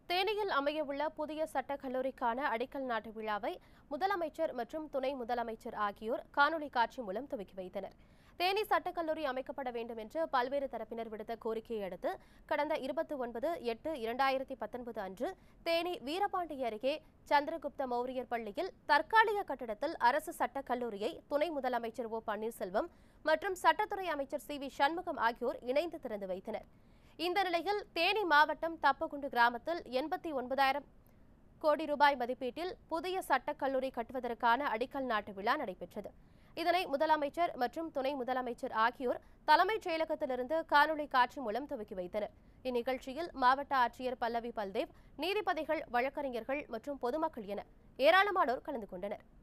தேனியில் அமையவுள்ள புதிய சட்டக் கல்லூரிக்கான அடிக்கல் நாட்டு விழாவை முதலமைச்சர் மற்றும் துணை முதலமைச்சர் ஆகியோர் காணொலி காட்சி மூலம் துவக்கி வைத்தனர் தேனி சட்டக் கல்லூரி அமைக்கப்பட வேண்டும் என்று பல்வேறு தரப்பினர் விடுத்த கோரிக்கையை அடுத்து கடந்த இருபத்தி ஒன்பது எட்டு இரண்டாயிரத்தி பத்தொன்பது அன்று தேனி வீரபாண்டி அருகே சந்திரகுப்த மௌரியர் பள்ளியில் தற்காலிக கட்டடத்தில் அரசு சட்டக் கல்லூரியை துணை முதலமைச்சர் ஓ பன்னீர்செல்வம் மற்றும் சட்டத்துறை அமைச்சர் சி வி சண்முகம் ஆகியோர் இணைந்து திறந்து வைத்தனர் இந்த நிலையில் தேனி மாவட்டம் தப்பகுண்டு கிராமத்தில் எண்பத்தி ஒன்பதாயிரம் கோடி ரூபாய் மதிப்பீட்டில் புதிய சட்டக் கல்லூரி கட்டுவதற்கான அடிக்கல் நாட்டு விழா நடைபெற்றது இதனை முதலமைச்சர் மற்றும் துணை முதலமைச்சர் ஆகியோர் தலைமைச் செயலகத்திலிருந்து காணொலி காட்சி மூலம் துவக்கி வைத்தனர் இந்நிகழ்ச்சியில் மாவட்ட ஆட்சியர் பல்லவி பல்தேவ் நீதிபதிகள் வழக்கறிஞர்கள் மற்றும் பொதுமக்கள் என ஏராளமானோர் கலந்து கொண்டனர்